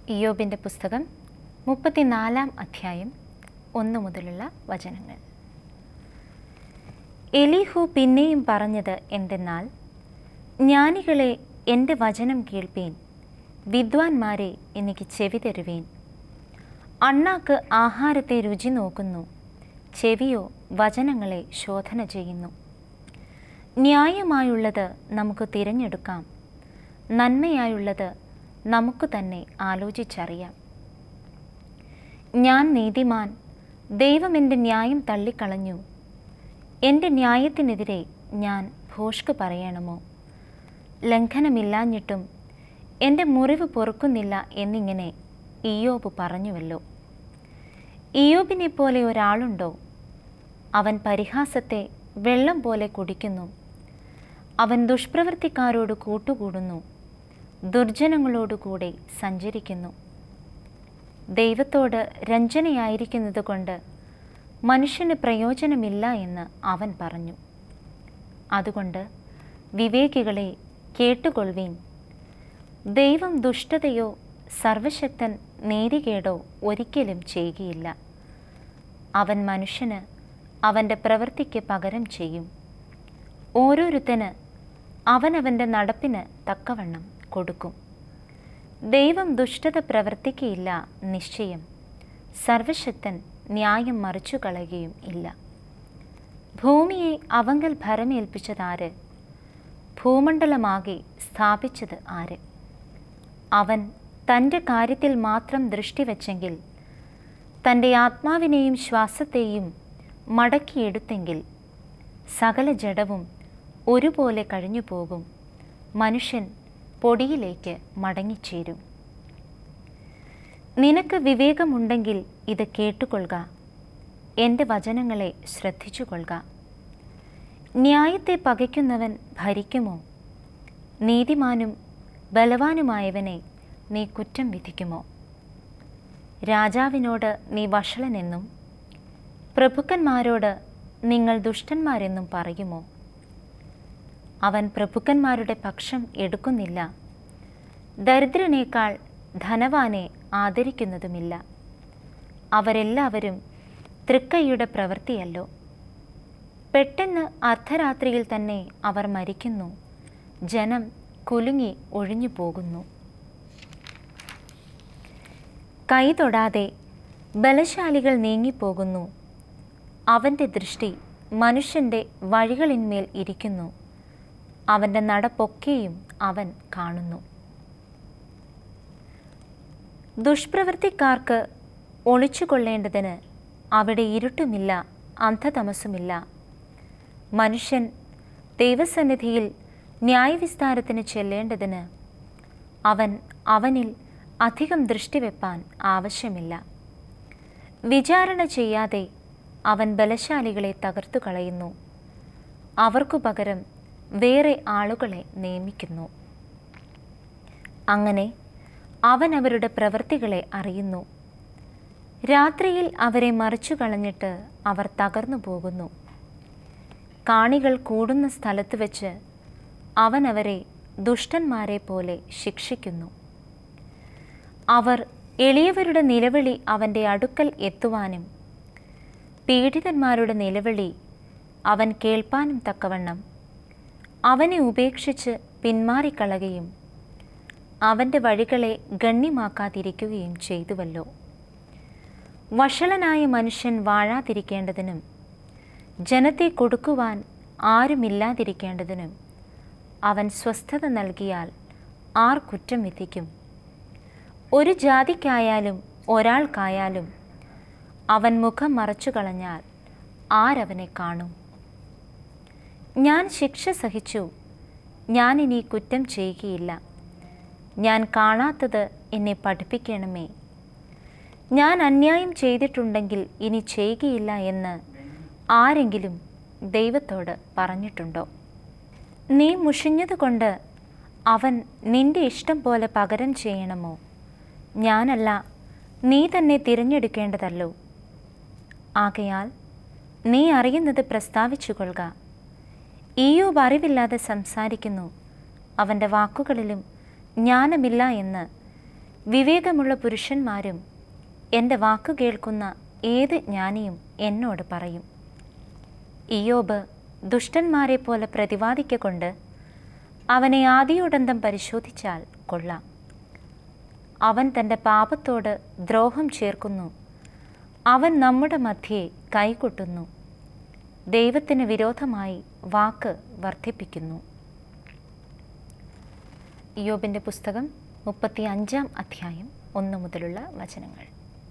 ഇയോബിൻ്റെ പുസ്തകം മുപ്പത്തിനാലാം അധ്യായം ഒന്ന് മുതലുള്ള വചനങ്ങൾ എലീഹു പിന്നെയും പറഞ്ഞത് എന്തെന്നാൽ ജ്ഞാനികളെ എൻ്റെ വചനം കേൾപ്പീൻ വിദ്വാൻമാരെ എനിക്ക് ചെവി തരുവീൻ അണ്ണാക്ക് ആഹാരത്തെ രുചി നോക്കുന്നു ചെവിയോ വചനങ്ങളെ ശോധന ചെയ്യുന്നു ന്യായമായുള്ളത് നമുക്ക് തിരഞ്ഞെടുക്കാം നന്മയായുള്ളത് നമുക്ക് തന്നെ ആലോചിച്ചറിയാം ഞാൻ നീതിമാൻ ദൈവം എൻ്റെ ന്യായം തള്ളിക്കളഞ്ഞു എൻ്റെ ന്യായത്തിനെതിരെ ഞാൻ ഭോഷ്ക് പറയണമോ ലംഘനമില്ലാഞ്ഞിട്ടും എൻ്റെ മുറിവ് പൊറുക്കുന്നില്ല എന്നിങ്ങനെ ഇയോബ് പറഞ്ഞുവല്ലോ ഇയോബിനെ പോലെ ഒരാളുണ്ടോ അവൻ പരിഹാസത്തെ വെള്ളം പോലെ കുടിക്കുന്നു അവൻ ദുഷ്പ്രവൃത്തിക്കാരോട് കൂട്ടുകൂടുന്നു ദുർജനങ്ങളോടുകൂടെ സഞ്ചരിക്കുന്നു ദൈവത്തോട് രഞ്ജനയായിരിക്കുന്നത് കൊണ്ട് മനുഷ്യന് പ്രയോജനമില്ല എന്ന് അവൻ പറഞ്ഞു അതുകൊണ്ട് വിവേകികളെ കേട്ടുകൊള്ളുവീൻ ദൈവം ദുഷ്ടതയോ സർവശക്തൻ നീതികേടോ ഒരിക്കലും ചെയ്യുകയില്ല അവൻ മനുഷ്യന് അവൻ്റെ പ്രവൃത്തിക്ക് പകരം ചെയ്യും ഓരോരുത്തന് അവനവൻ്റെ നടപ്പിന് തക്കവണ്ണം കൊടുക്കും ദൈവം ദുഷ്ടത പ്രവർത്തിക്കയില്ല നിശ്ചയം സർവശക്തൻ ന്യായം മറിച്ചു കളയുകയും ഇല്ല ഭൂമിയെ അവങ്കൽ ഭരമേൽപ്പിച്ചതാര് ഭൂമണ്ഡലമാകെ സ്ഥാപിച്ചത് ആര് അവൻ തൻ്റെ കാര്യത്തിൽ മാത്രം ദൃഷ്ടി വച്ചെങ്കിൽ തൻ്റെ ആത്മാവിനെയും ശ്വാസത്തെയും മടക്കിയെടുത്തെങ്കിൽ സകല ജഡവും ഒരുപോലെ കഴിഞ്ഞു പോകും മനുഷ്യൻ പൊടിയിലേക്ക് മടങ്ങിച്ചേരും നിനക്ക് വിവേകമുണ്ടെങ്കിൽ ഇത് കേട്ടുകൊള്ളുക എൻ്റെ വചനങ്ങളെ ശ്രദ്ധിച്ചുകൊള്ളുക ന്യായത്തെ പകയ്ക്കുന്നവൻ ഭരിക്കുമോ നീതിമാനും ബലവാനുമായവനെ നീ കുറ്റം വിധിക്കുമോ രാജാവിനോട് നീ വഷളനെന്നും പ്രഭുക്കന്മാരോട് നിങ്ങൾ ദുഷ്ടന്മാരെന്നും പറയുമോ അവൻ പ്രഭുക്കന്മാരുടെ പക്ഷം എടുക്കുന്നില്ല ദരിദ്രനേക്കാൾ ധനവാനെ ആദരിക്കുന്നതുമില്ല അവരെല്ലാവരും തൃക്കൈയുടെ പ്രവൃത്തിയല്ലോ പെട്ടെന്ന് അർദ്ധരാത്രിയിൽ തന്നെ അവർ മരിക്കുന്നു ജനം കുലുങ്ങി ഒഴിഞ്ഞു പോകുന്നു കൈ തൊടാതെ ബലശാലികൾ നീങ്ങിപ്പോകുന്നു അവൻ്റെ ദൃഷ്ടി മനുഷ്യൻ്റെ വഴികളിന്മേൽ ഇരിക്കുന്നു അവൻ്റെ നടപ്പൊക്കെയും അവൻ കാണുന്നു ദുഷ്പ്രവൃത്തിക്കാർക്ക് ഒളിച്ചുകൊള്ളേണ്ടതിന് അവിടെ ഇരുട്ടുമില്ല അന്ധതമസുമില്ല മനുഷ്യൻ ദൈവസന്നിധിയിൽ ന്യായവിസ്താരത്തിന് ചെല്ലേണ്ടതിന് അവൻ അവനിൽ അധികം ദൃഷ്ടി വെപ്പാൻ ആവശ്യമില്ല വിചാരണ ചെയ്യാതെ അവൻ ബലശാലികളെ തകർത്തു കളയുന്നു അവർക്കു പകരം വേറെ ആളുകളെ നിയമിക്കുന്നു അങ്ങനെ അവൻ അവരുടെ പ്രവൃത്തികളെ അറിയുന്നു രാത്രിയിൽ അവരെ മറിച്ചു കളഞ്ഞിട്ട് അവർ തകർന്നു പോകുന്നു കാണികൾ കൂടുന്ന സ്ഥലത്ത് വെച്ച് അവൻ അവരെ ദുഷ്ടന്മാരെ പോലെ ശിക്ഷിക്കുന്നു അവർ എളിയവരുടെ നിലവിളി അവൻ്റെ അടുക്കൽ എത്തുവാനും പീഡിതന്മാരുടെ നിലവിളി അവൻ കേൾപ്പാനും തക്കവണ്ണം അവനെ ഉപേക്ഷിച്ച് പിന്മാറിക്കളയുകയും അവൻ്റെ വഴികളെ ഗണ്യമാക്കാതിരിക്കുകയും ചെയ്തുവല്ലോ വഷളനായ മനുഷ്യൻ വാഴാതിരിക്കേണ്ടതിനും ജനത്തെ കൊടുക്കുവാൻ ആരുമില്ലാതിരിക്കേണ്ടതിനും അവൻ സ്വസ്ഥത നൽകിയാൽ ആർ കുറ്റം വിധിക്കും ഒരു ജാതിക്കായാലും ഒരാൾക്കായാലും അവൻ മുഖം മറച്ചു കളഞ്ഞാൽ ആരവനെ കാണും ഞാൻ ശിക്ഷ സഹിച്ചു ഞാൻ ഇനി കുറ്റം ചെയ്യുകയില്ല ഞാൻ കാണാത്തത് എന്നെ പഠിപ്പിക്കണമേ ഞാൻ അന്യായം ചെയ്തിട്ടുണ്ടെങ്കിൽ ഇനി ചെയ്യുകയില്ല എന്ന് ആരെങ്കിലും ദൈവത്തോട് പറഞ്ഞിട്ടുണ്ടോ നീ മുഷിഞ്ഞതുകൊണ്ട് അവൻ നിന്റെ ഇഷ്ടം പോലെ പകരം ചെയ്യണമോ ഞാനല്ല നീ തന്നെ തിരഞ്ഞെടുക്കേണ്ടതല്ലോ ആകയാൽ നീ അറിയുന്നത് പ്രസ്താവിച്ചു കൊള്ളുക ഈയോബ് അറിവില്ലാതെ സംസാരിക്കുന്നു അവൻ്റെ വാക്കുകളിലും ജ്ഞാനമില്ല എന്ന് വിവേകമുള്ള പുരുഷന്മാരും എൻ്റെ വാക്കു കേൾക്കുന്ന ഏത് ജ്ഞാനിയും എന്നോട് പറയും ഇയോബ് ദുഷ്ടന്മാരെ പോലെ പ്രതിവാദിക്കൊണ്ട് അവനെ ആദിയോടന്തം പരിശോധിച്ചാൽ കൊള്ളാം അവൻ തൻ്റെ പാപത്തോട് ദ്രോഹം ചേർക്കുന്നു അവൻ നമ്മുടെ മധ്യേ കൈകൊട്ടുന്നു ദൈവത്തിന് വിരോധമായി വാക്ക് വർദ്ധിപ്പിക്കുന്നു യോബിൻ്റെ പുസ്തകം മുപ്പത്തി അഞ്ചാം അധ്യായം ഒന്ന് മുതലുള്ള വചനങ്ങൾ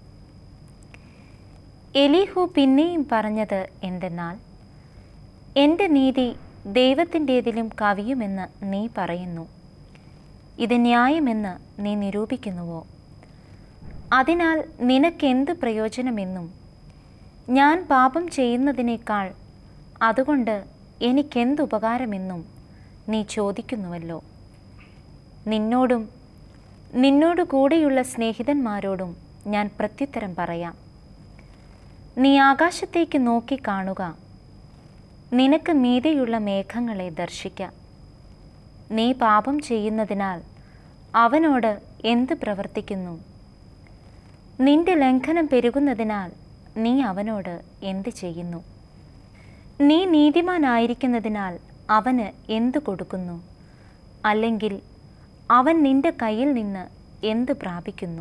എലീഹു പിന്നെയും പറഞ്ഞത് എന്തെന്നാൽ എൻ്റെ നീതി ദൈവത്തിൻ്റേതിലും കവിയുമെന്ന് നീ പറയുന്നു ഇത് ന്യായമെന്ന് നീ നിരൂപിക്കുന്നുവോ അതിനാൽ നിനക്കെന്ത് പ്രയോജനമെന്നും ഞാൻ പാപം ചെയ്യുന്നതിനേക്കാൾ അതുകൊണ്ട് എനിക്കെന്തുപകാരമെന്നും നീ ചോദിക്കുന്നുവല്ലോ നിന്നോടും നിന്നോടു കൂടെയുള്ള സ്നേഹിതന്മാരോടും ഞാൻ പ്രത്യുത്തരം പറയാം നീ ആകാശത്തേക്ക് നോക്കി കാണുക നിനക്ക് മീതെയുള്ള മേഘങ്ങളെ ദർശിക്കാം നീ പാപം ചെയ്യുന്നതിനാൽ അവനോട് എന്ത് പ്രവർത്തിക്കുന്നു നിന്റെ ലംഘനം പെരുകുന്നതിനാൽ നീ അവനോട് എന്ത് ചെയ്യുന്നു നീ നീതിമാനായിരിക്കുന്നതിനാൽ അവന് എന്തു കൊടുക്കുന്നു അല്ലെങ്കിൽ അവൻ നിന്റെ കയ്യിൽ നിന്ന് എന്ത് പ്രാപിക്കുന്നു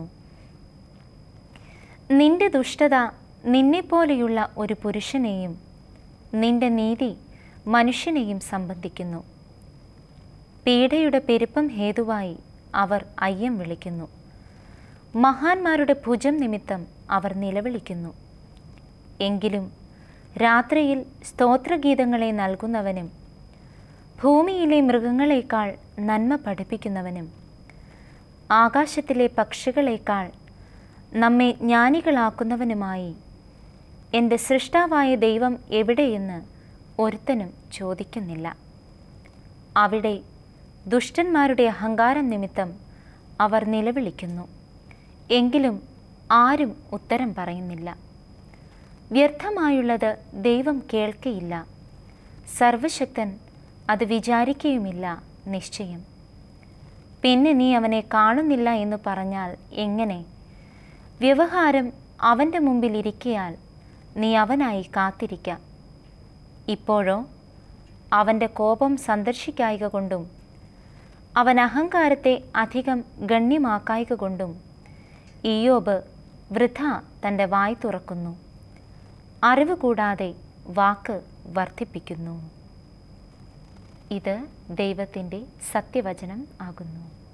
നിന്റെ ദുഷ്ടത നിന്നെപ്പോലെയുള്ള ഒരു പുരുഷനെയും നിന്റെ നീതി മനുഷ്യനെയും സംബന്ധിക്കുന്നു പീഡയുടെ പെരുപ്പം ഹേതുവായി അവർ അയ്യം വിളിക്കുന്നു മഹാന്മാരുടെ ഭുജം നിമിത്തം അവർ നിലവിളിക്കുന്നു എങ്കിലും രാത്രിയിൽ സ്തോത്രഗീതങ്ങളെ നൽകുന്നവനും ഭൂമിയിലെ മൃഗങ്ങളെക്കാൾ നന്മ പഠിപ്പിക്കുന്നവനും ആകാശത്തിലെ പക്ഷികളെക്കാൾ നമ്മെ ജ്ഞാനികളാക്കുന്നവനുമായി എൻ്റെ സൃഷ്ടാവായ ദൈവം എവിടെയെന്ന് ഒരുത്തനും ചോദിക്കുന്നില്ല അവിടെ ദുഷ്ടന്മാരുടെ അഹങ്കാരം നിമിത്തം അവർ നിലവിളിക്കുന്നു എങ്കിലും ആരും ഉത്തരം പറയുന്നില്ല വ്യർത്ഥമായുള്ളത് ദൈവം കേൾക്കയില്ല സർവശക്തൻ അത് വിചാരിക്കുകയുമില്ല നിശ്ചയം പിന്നെ നീ അവനെ കാണുന്നില്ല എന്ന് പറഞ്ഞാൽ എങ്ങനെ വ്യവഹാരം അവൻ്റെ മുമ്പിൽ ഇരിക്കയാൽ നീ അവനായി കാത്തിരിക്കാം ഇപ്പോഴോ അവൻ്റെ കോപം സന്ദർശിക്കായിക കൊണ്ടും അവൻ അഹങ്കാരത്തെ അധികം ഗണ്യമാക്കായിക കൊണ്ടും ഇയോബ് വൃഥ തൻ്റെ വായ് തുറക്കുന്നു അറിവ് കൂടാതെ വാക്ക് വർദ്ധിപ്പിക്കുന്നു ഇത് ദൈവത്തിൻ്റെ സത്യവചനം ആകുന്നു